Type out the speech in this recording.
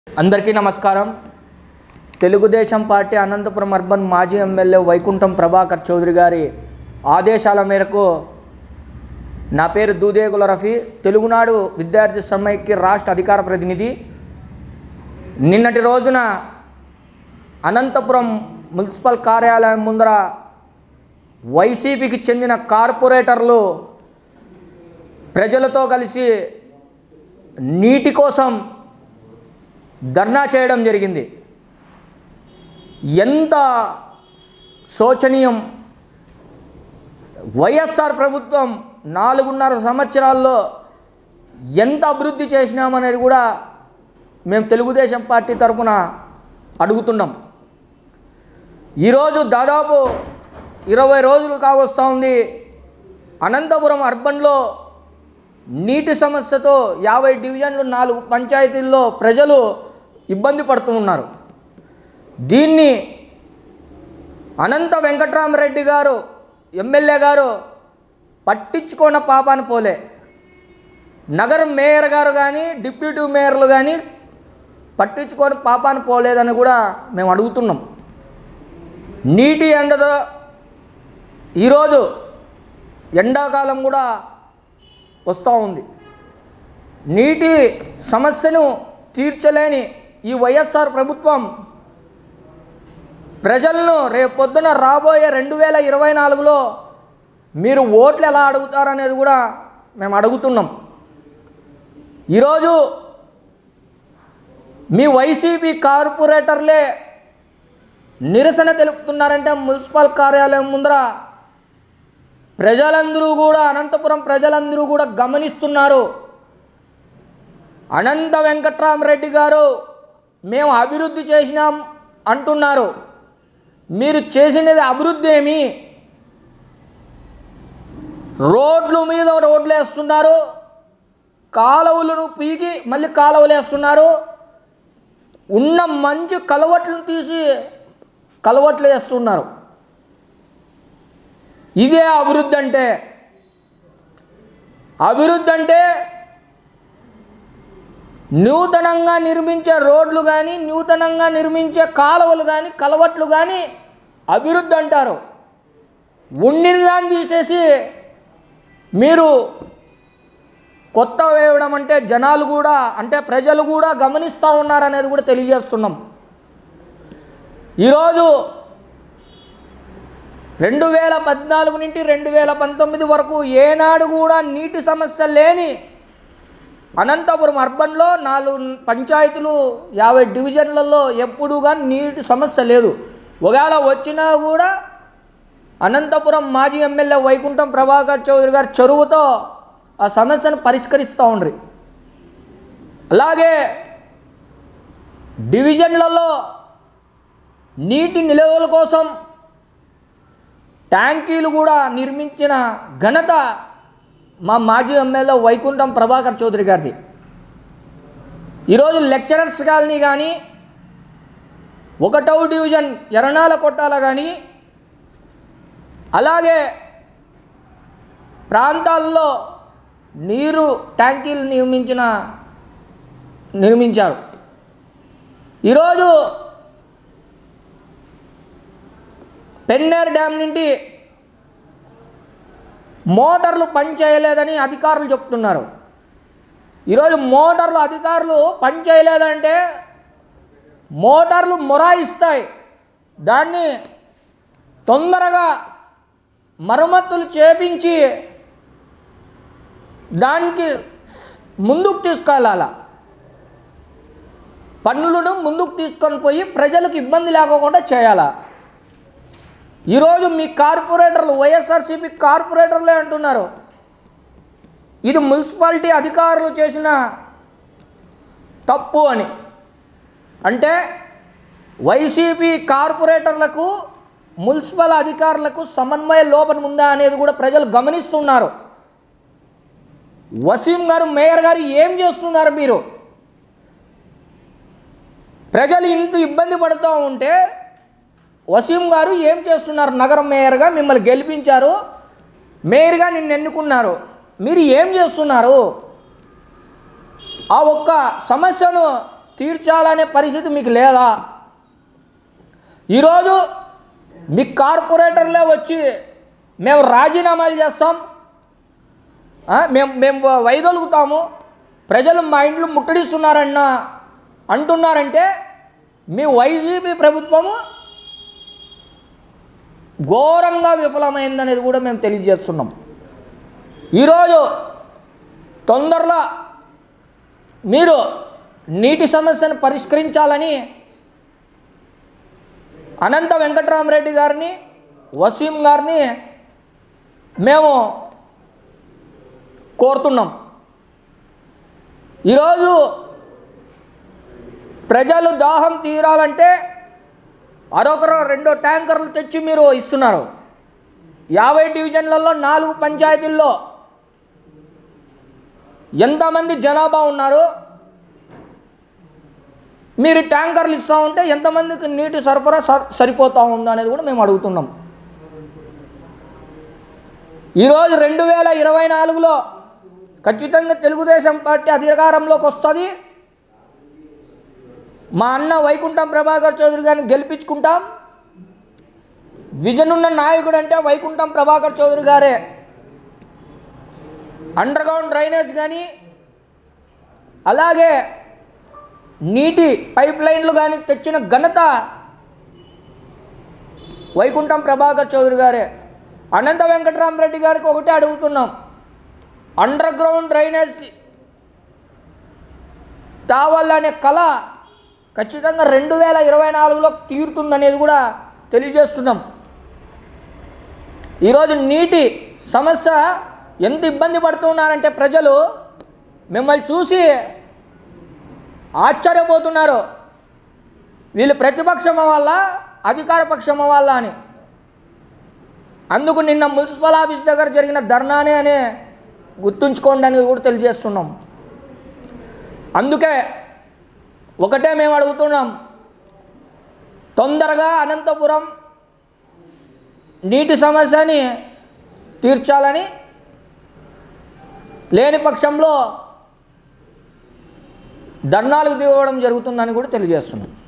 అందరికీ నమస్కారం Telugu Desam party Anantapuram urban మాజీ ఎమ్మెల్యే వైకుంఠం ప్రభాకర్ చౌదరి గారి ఆదేశాల మేరకు నా పేరు దూదేగుల రఫీ తెలుగునాడు విద్యార్థి సమైక్య రాష్ట్ర అధికార ప్రతినిధి నిన్నటి రోజున అనంతపురం మున్సిపల్ కార్యాలయం ముందర వైసీపీకి చెందిన కార్పొరేటర్లు ప్రజలతో కలిసి నీటి కోసం ధర్నా చేయడం జరిగింది ఎంత శోచనీయం వైఎస్ఆర్ ప్రభుత్వం నాలుగున్నర సంవత్సరాల్లో ఎంత అభివృద్ధి చేసినామనేది కూడా మేము తెలుగుదేశం పార్టీ తరఫున అడుగుతున్నాం ఈరోజు దాదాపు ఇరవై రోజులు కావస్తూ ఉంది అనంతపురం అర్బన్లో నీటి సమస్యతో యాభై డివిజన్లు నాలుగు పంచాయతీల్లో ప్రజలు ఇబ్బంది పడుతూ ఉన్నారు దీన్ని అనంత వెంకట్రామరెడ్డి గారు ఎమ్మెల్యే గారు పట్టించుకున్న పాపాన్ని పోలే నగర మేయర్ గారు కానీ డిప్యూటీ మేయర్లు కానీ పట్టించుకొని పాపాన్ని పోలేదని కూడా మేము అడుగుతున్నాం నీటి ఎండతో ఈరోజు ఎండాకాలం కూడా వస్తూ ఉంది నీటి సమస్యను తీర్చలేని ఈ వైఎస్ఆర్ ప్రభుత్వం ప్రజలను రేపొద్దున రాబోయే రెండు వేల ఇరవై నాలుగులో మీరు ఓట్లు ఎలా అడుగుతారనేది కూడా మేము అడుగుతున్నాం ఈరోజు మీ వైసీపీ కార్పొరేటర్లే నిరసన తెలుపుతున్నారంటే మున్సిపల్ కార్యాలయం ముందర ప్రజలందరూ కూడా అనంతపురం ప్రజలందరూ కూడా గమనిస్తున్నారు అనంత వెంకట్రామరెడ్డి గారు మేము అభివృద్ధి చేసినాం అంటున్నారు మీరు చేసినది అభివృద్ధి ఏమి రోడ్ల మీద రోడ్లు వేస్తున్నారు కాలువలను పీకి మళ్ళీ కాలువలు వేస్తున్నారు ఉన్న మంచి కలవట్లను తీసి కలవట్లు వేస్తున్నారు ఇదే అభివృద్ధి అంటే అభివృద్ధి అంటే నూతనంగా నిర్మించే రోడ్లు కానీ నూతనంగా నిర్మించే కాలువలు కానీ కలవట్లు కానీ అభివృద్ధి అంటారు ఉండిన దాన్ని తీసేసి మీరు కొత్త వేయడం అంటే జనాలు కూడా అంటే ప్రజలు కూడా గమనిస్తూ ఉన్నారనేది కూడా తెలియజేస్తున్నాం ఈరోజు రెండు వేల పద్నాలుగు నుండి రెండు వేల పంతొమ్మిది వరకు ఏనాడు కూడా నీటి సమస్య లేని అనంతపురం అర్బన్లో నాలుగు పంచాయతీలు యాభై డివిజన్లలో ఎప్పుడు కానీ నీటి సమస్య లేదు ఒకవేళ వచ్చినా కూడా అనంతపురం మాజీ ఎమ్మెల్యే వైకుంఠం ప్రభాకర్ చౌదరి గారి చెరువుతో ఆ సమస్యను పరిష్కరిస్తూ ఉండ్రి అలాగే డివిజన్లలో నీటి నిల్వల కోసం ట్యాంకీలు కూడా నిర్మించిన ఘనత మా మాజీ ఎమ్మెల్యే వైకుంఠం ప్రభాకర్ చౌదరి గారిది ఈరోజు లెక్చరర్స్ కాలనీ కానీ ఒకటవ డివిజన్ ఎరణాల కొట్టాల కానీ అలాగే ప్రాంతాల్లో నీరు ట్యాంకీలు నిర్మించిన నిర్మించారు ఈరోజు పెన్నేర్ డ్యామ్ నుండి మోటార్లు పనిచేయలేదని అధికారులు చెప్తున్నారు ఈరోజు మోటార్లు అధికారులు పనిచేయలేదంటే మోటార్లు మొరాయిస్తాయి దాన్ని తొందరగా మరమ్మతులు చేపించి దానికి ముందుకు తీసుకెళ్ళాల పన్నులను ముందుకు తీసుకొని పోయి ప్రజలకు ఇబ్బంది లేకుండా చేయాలా ఈరోజు మీ కార్పొరేటర్లు వైఎస్ఆర్సీపీ కార్పొరేటర్లే అంటున్నారు ఇది మున్సిపాలిటీ అధికారులు చేసిన తప్పు అని అంటే వైసీపీ కార్పొరేటర్లకు మున్సిపల్ అధికారులకు సమన్వయ లోపం ఉందా అనేది కూడా ప్రజలు గమనిస్తున్నారు వసీం గారు మేయర్ గారు ఏం చేస్తున్నారు మీరు ప్రజలు ఇంత ఇబ్బంది పడుతూ ఉంటే వసీం గారు ఏం చేస్తున్నారు నగరం మేయర్గా మిమ్మల్ని గెలిపించారు మేయర్గా నిన్ను ఎన్నుకున్నారు మీరు ఏం చేస్తున్నారు ఆ ఒక్క సమస్యను తీర్చాలనే పరిస్థితి మీకు లేదా ఈరోజు మీ కార్పొరేటర్లే వచ్చి మేము రాజీనామాలు చేస్తాం ఆ, మేము మేము వైదొలుగుతాము ప్రజలు మా ఇండ్లు ముట్టడిస్తున్నారన్న అంటున్నారంటే మీ వైసీపీ ప్రభుత్వము ఘోరంగా విఫలమైందనేది కూడా మేము తెలియజేస్తున్నాం ఈరోజు తొందరలో మీరు నీటి సమస్యను పరిష్కరించాలని అనంత వెంకటరామరెడ్డి గారిని వసీం గారిని మేము కోరుతున్నాం ఈరోజు ప్రజలు దాహం తీరాలంటే అరొకరు రెండో ట్యాంకర్లు తెచ్చి మీరు ఇస్తున్నారు యాభై డివిజన్లలో నాలుగు పంచాయతీల్లో ఎంతమంది జనాభా ఉన్నారు మీరు ట్యాంకర్లు ఇస్తూ ఉంటే ఎంతమందికి నీటి సరఫరా స- సరిపోతా ఉందో అనేది కూడా మేము అడుగుతున్నాం ఈరోజు రెండు వేల ఇరవై నాలుగులో ఖచ్చితంగా తెలుగుదేశం పార్టీ అధికారంలోకి వస్తుంది మా అన్న వైకుంఠం ప్రభాకర్ చౌదరి గారిని గెలిపించుకుంటాం విజన్ ఉన్న నాయకుడు అంటే వైకుంఠం ప్రభాకర్ చౌదరి గారే అండర్ గ్రౌండ్ డ్రైనేజ్ కానీ అలాగే నీటి పైప్ లైన్లు కానీ తెచ్చిన ఘనత వైకుంఠం ప్రభాకర్ చౌదరి గారే అనంత వెంకటరామరెడ్డి గారికి ఒకటే అడుగుతున్నాం అండర్ గ్రౌండ్ డ్రైనేజ్ కావాలనే కళ ఖచ్చితంగా రెండు వేల ఇరవై నాలుగులో తీరుతుందనేది కూడా తెలియజేస్తున్నాం ఈరోజు నీటి సమస్య ఎంత ఇబ్బంది పడుతున్నారంటే ప్రజలు మిమ్మల్ని చూసి ఆశ్చర్యపోతున్నారు వీళ్ళు ప్రతిపక్షమ వల్ల అధికార పక్షమ వల్ల అని అందుకు నిన్న మున్సిపల్ ఆఫీస్ దగ్గర జరిగిన ధర్నానే అనే గుర్తుంచుకోండి అని కూడా తెలియజేస్తున్నాం అందుకే ఒకటే మేము అడుగుతున్నాం తొందరగా అనంతపురం నీటి సమస్యని తీర్చాలని లేని పక్షంలో ధర్నాలకు దిగడం జరుగుతుందని కూడా తెలియజేస్తున్నాం